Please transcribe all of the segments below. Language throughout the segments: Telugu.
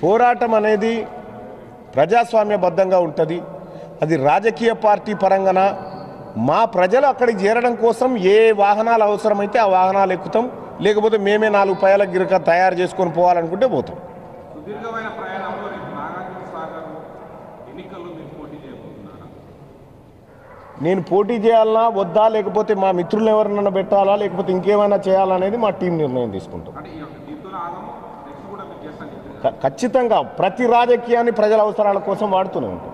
పోరాటం అనేది ప్రజాస్వామ్యబద్ధంగా ఉంటుంది అది రాజకీయ పార్టీ పరంగాన మా ప్రజలు అక్కడికి చేరడం కోసం ఏ వాహనాలు అవసరమైతే ఆ వాహనాలు ఎక్కుతాం లేకపోతే మేమే నాలుగు పయాల గిరక తయారు చేసుకొని పోవాలనుకుంటే పోతాం సుదీర్ఘమైన ప్రయాణంలో రేపు నాగార్జున సాగర్ ఎన్నికల్లో మీరు పోటీ చేయబోతున్నారా నేను పోటీ చేయాలన్నా వద్దా లేకపోతే మా మిత్రులను ఎవరినైనా పెట్టాలా లేకపోతే ఇంకేమైనా చేయాలనేది మా టీం నిర్ణయం తీసుకుంటాం అంటే ఈ యొక్క దీంతో ఆగము నెక్స్ట్ కూడా మీరు చేస్తాను చెప్పారు ఖ- ఖచ్చితంగా ప్రతి రాజకీయాన్ని ప్రజల అవసరాల కోసం వాడుతూనే ఉంటాం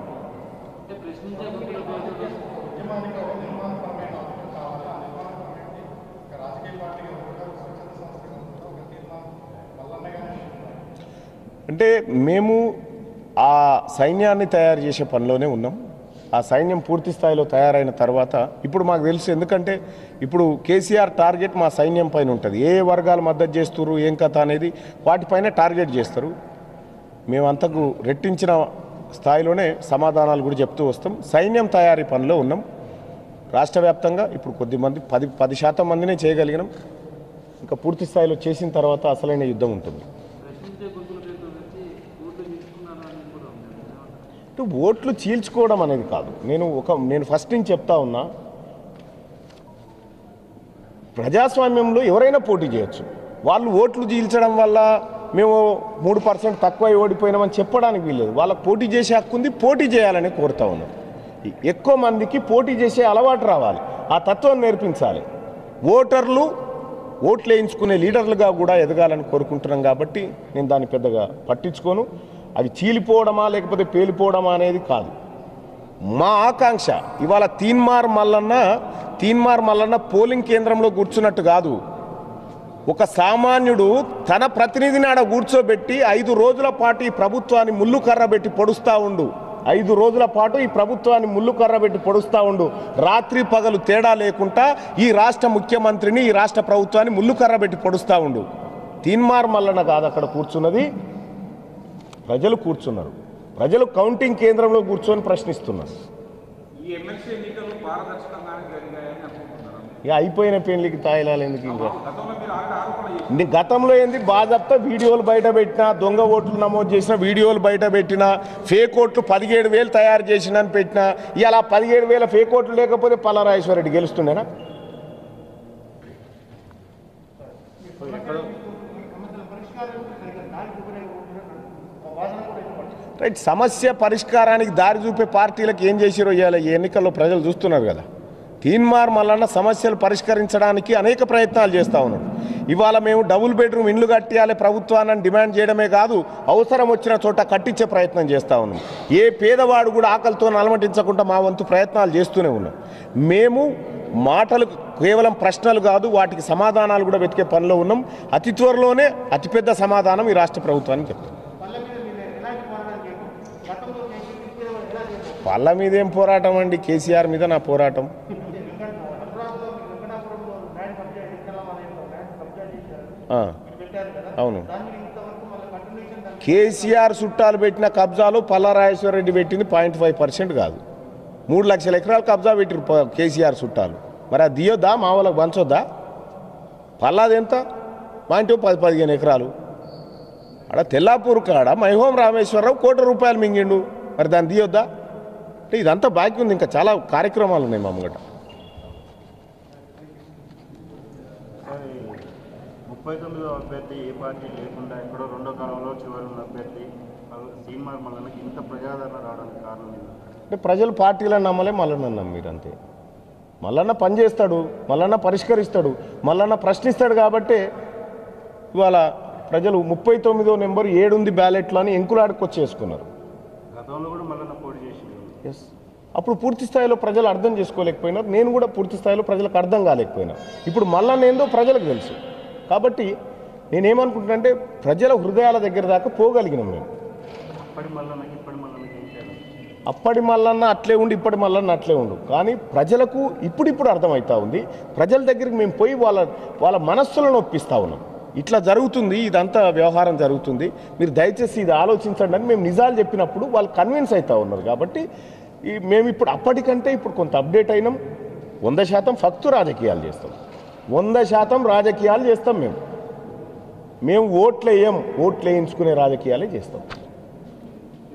అంటే మేము ఆ సైన్యాన్ని తయారు చేసే పనిలోనే ఉన్నాం ఆ సైన్యం పూర్తి స్థాయిలో తయారైన తర్వాత ఇప్పుడు మాకు తెలుసు ఎందుకంటే ఇప్పుడు కేసీఆర్ టార్గెట్ మా సైన్యం పైన ఉంటుంది ఏ వర్గాలు మద్దతు చేస్తున్నారు ఏం కథ అనేది వాటిపైన టార్గెట్ చేస్తారు మేము అంతకు రెట్టించిన స్థాయిలోనే సమాధానాలు కూడా చెప్తూ వస్తాం సైన్యం తయారీ పనిలో ఉన్నాం రాష్ట్ర వ్యాప్తంగా ఇప్పుడు కొద్దిమంది పది పది శాతం మందినే చేయగలిగినాం ఇంకా పూర్తి స్థాయిలో చేసిన తర్వాత అసలైన యుద్ధం ఉంటుంది అంటే ఓట్లు చీల్చుకోవడం అనేది కాదు నేను ఒక నేను ఫస్ట్ నుంచి చెప్తా ఉన్నా ప్రజాస్వామ్యంలో ఎవరైనా పోటీ చేయొచ్చు వాళ్ళు ఓట్లు చీల్చడం వల్ల మేము మూడు పర్సెంట్ తక్కువ ఓడిపోయినామని చెప్పడానికి వీల్లేదు వాళ్ళకి పోటీ చేసే హక్కు ఉంది పోటీ చేయాలని కోరుతా ఉన్నాం ఎక్కువ మందికి పోటీ చేసే అలవాటు రావాలి ఆ తత్వం నేర్పించాలి ఓటర్లు ఓట్లు వేయించుకునే లీడర్లుగా కూడా ఎదగాలని కోరుకుంటున్నాం కాబట్టి నేను దాన్ని పెద్దగా పట్టించుకోను అవి చీలిపోవడమా లేకపోతే పేలిపోవడమా అనేది కాదు మా ఆకాంక్ష ఇవాళ తీన్మార్ మల్లన్న తీన్మార్ మల్లన్న పోలింగ్ కేంద్రంలో కూర్చున్నట్టు కాదు ఒక సామాన్యుడు తన ప్రతినిధిని ఆడ కూర్చోబెట్టి ఐదు రోజుల పాటు ఈ ప్రభుత్వాన్ని ముళ్ళు కర్ర పెట్టి పొడుస్తా ఉండు ఐదు రోజుల పాటు ఈ ప్రభుత్వాన్ని ముళ్ళు కర్ర పెట్టి పొడుస్తా ఉండు రాత్రి పగలు తేడా లేకుండా ఈ రాష్ట్ర ముఖ్యమంత్రిని ఈ రాష్ట్ర ప్రభుత్వాన్ని ముళ్ళు కర్ర పెట్టి పొడుస్తా ఉండు తీన్మార్ మల్లన్న కాదు అక్కడ కూర్చున్నది ప్రజలు కూర్చున్నారు ప్రజలు కౌంటింగ్ కేంద్రంలో కూర్చొని ప్రశ్నిస్తున్నారు ఈ ఎమ్మెల్సీ ఎన్నికలు పారదర్శకంగానే జరిగాయని అనుకుంటున్నారా ఇక అయిపోయిన పెళ్లికి తాయిలాలు ఎందుకు ఇంకా గతంలో మీరు ఆల్రెడీ ఆరోపణ చేశారు నీ గతంలో ఏంది బాజప్తా వీడియోలు బయట పెట్టినా దొంగ ఓట్లు నమోదు చేసిన వీడియోలు బయట పెట్టినా ఫేక్ ఓట్లు పదిహేడు వేలు తయారు చేసిన అని పెట్టినా ఇలా పదిహేడు వేల ఫేక్ ఓట్లు లేకపోతే పల్లారాజేశ్వరరెడ్డి గెలుస్తుండేనా రైట్ సమస్య పరిష్కారానికి దారి చూపే పార్టీలకు ఏం చేసిరో ఇవాళ ఈ ఎన్నికల్లో ప్రజలు చూస్తున్నారు కదా తీన్మార్ మల్లన్న సమస్యలు పరిష్కరించడానికి అనేక ప్రయత్నాలు చేస్తూ ఉన్నారు ఇవాళ మేము డబుల్ బెడ్రూమ్ ఇండ్లు కట్టియాలి ప్రభుత్వాన్ని డిమాండ్ చేయడమే కాదు అవసరం వచ్చిన చోట కట్టించే ప్రయత్నం చేస్తూ ఉన్నాం ఏ పేదవాడు కూడా ఆకలితో అలమటించకుండా మా వంతు ప్రయత్నాలు చేస్తూనే ఉన్నాం మేము మాటలు కేవలం ప్రశ్నలు కాదు వాటికి సమాధానాలు కూడా వెతికే పనిలో ఉన్నాం అతి త్వరలోనే అతిపెద్ద సమాధానం ఈ రాష్ట్ర ప్రభుత్వానికి చెప్తాం పళ్ళ మీద ఏం పోరాటం అండి కేసీఆర్ మీద నా పోరాటం ఆ, అవును కేసీఆర్ చుట్టాలు పెట్టిన కబ్జాలు పల్లారాజేశ్వర రెడ్డి పెట్టింది పాయింట్ ఫైవ్ పర్సెంట్ కాదు మూడు లక్షల ఎకరాలు కబ్జా పెట్టిరు ప- కేసీఆర్ చుట్టాలు మరి అది దియొద్దా మా వాళ్ళకి పంచొద్దా పల్లాది ఎంత మా ఇంటి పది పదిహేను ఎకరాలు ఆడ తెల్లాపూర్ కాడ మైహోం రామేశ్వరరావు కోటి రూపాయలు మింగిండు మరి దాన్ని తీయొద్దా అంటే ఇదంతా బాకీ ఉంది ఇంకా చాలా కార్యక్రమాలు ఉన్నాయి మా ముంగట మరి ముప్పై తొమ్మిదో అభ్యర్థి ఏ పార్టీ లేకుండా ఎక్కడో రెండో కాలంలో చివరి ఉన్న అభ్యర్థి సీమార్ మల్లన్నకి ఇంత ప్రజాదరణ రావడానికి కారణం ఏంటి? అంటే ప్రజలు పార్టీలను నమ్మలే మల్లన్న నమ్మిరు అంతే మల్లన్న పని చేస్తాడు మల్లన్న పరిష్కరిస్తాడు మల్లన్న ప్రశ్నిస్తాడు కాబట్టి ఇవాళ ప్రజలు ముప్పై తొమ్మిదో నెంబర్ ఏడుంది బ్యాలెట్లు అని ఎంకులాడుకొచ్చేసుకున్నారు గతంలో కూడా మల్లన్న పోటీ చేసింది ఎస్ అప్పుడు పూర్తి స్థాయిలో ప్రజలు అర్థం చేసుకోలేకపోయినారు నేను కూడా పూర్తి స్థాయిలో ప్రజలకు అర్థం కాలేకపోయినా ఇప్పుడు మళ్ళా ఏందో ప్రజలకు తెలుసు కాబట్టి నేనేమనుకుంటున్నానంటే ప్రజల హృదయాల దగ్గర దాకా పోగలిగినాం మేము అప్పటి మల్లన్నకి ఇప్పటి మల్లన్నకి ఏం తేడా అప్పటి మల్లన్న అట్లే ఉండి ఇప్పటి మల్లన్న అట్లే ఉండు కానీ ప్రజలకు ఇప్పుడిప్పుడు అర్థమవుతా ఉంది ప్రజల దగ్గరికి మేము పోయి వాళ్ళ వాళ్ళ మనస్సులను ఒప్పిస్తా ఉన్నాం ఇట్లా జరుగుతుంది ఇదంతా వ్యవహారం జరుగుతుంది మీరు దయచేసి ఇది ఆలోచించండి అని మేము నిజాలు చెప్పినప్పుడు వాళ్ళు కన్విన్స్ అవుతా ఉన్నారు కాబట్టి ఈ మేము ఇప్పుడు అప్పటికంటే ఇప్పుడు కొంత అప్డేట్ అయినాం వంద శాతం ఫక్తు రాజకీయాలు చేస్తాం వంద శాతం రాజకీయాలు చేస్తాం మేము మేము ఓట్లు వేయం ఓట్లు వేయించుకునే రాజకీయాలే చేస్తాం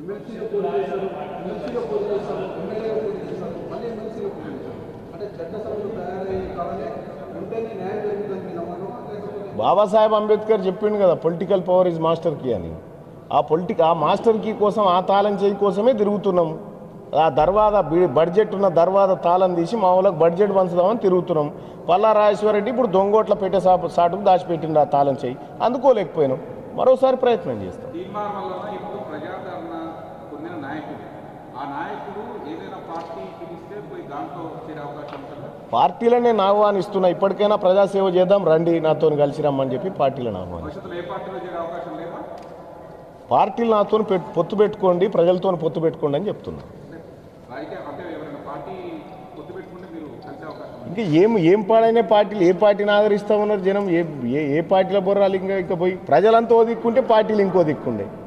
ఎమ్మెల్సీలో పోటీ చేశారు ఎమ్మెల్సీలో పోటీ చేశారు ఎమ్మెల్యేలో పోటీ చేశారు మళ్ళీ ఎమ్మెల్సీలో పోటీ చేశారు అంటే చట్టసభలు తయారయ్యే కావాలే ఉంటేనే న్యాయం జరుగుతుంది మీ నమ్మకం లేకపోతే బాబాసాహెబ్ అంబేద్కర్ చెప్పిండు కదా political power is master key అని ఆ పొలిటిక్ ఆ మాస్టర్ కీ కోసం ఆ తాళం చేయి కోసమే తిరుగుతున్నాం ఆ దర్వాద బి- బడ్జెట్ ఉన్న దర్వాద తాళం తీసి మా వాళ్ళకి బడ్జెట్ పంచుదామని తిరుగుతున్నాం పల్లా రాజేశ్వరరెడ్డి ఇప్పుడు దొంగోట్ల పెట్టే సాపు సాటుకు దాచిపెట్టిండు ఆ తాళం చేయి అందుకోలేకపోయినాం మరోసారి ప్రయత్నం చేస్తాం తీర్మానం వలన ఇప్పుడు ప్రజాదరణ పొందిన నాయకుడు ఆ నాయకుడు ఏదైనా పార్టీ పిలిస్తే పోయి దాంట్లో చేరే అవకాశం ఉంటుందా పార్టీలను నేను ఆహ్వానిస్తున్నా ఇప్పటికైనా ప్రజాసేవ చేద్దాం రండి నాతో కలిసి రమ్మని చెప్పి పార్టీలను ఆహ్వానిస్తాను భవిష్యత్తులో ఏ పార్టీలో చేరే అవకాశం లేదా పార్టీలు నాతో పొత్తు పెట్టుకోండి ప్రజలతో పొత్తు పెట్టుకోండి అని చెప్తున్నాను రాజకీయ అంటే ఎవరైనా పార్టీ పొత్తు పెట్టుకుంటే మీరు కలిసే అవకాశం ఉంది ఇంకా ఏం ఏం పాడైన పార్టీలు ఏ పార్టీని ఆదరిస్తా ఉన్నారు జనం ఏ ఏ- ఏ పార్టీల బొర్రాలు ఇంకా ఇంకా పోయి ప్రజలంతా ఓ దిక్కుంటే పార్టీలు ఇంకో దిక్కుండే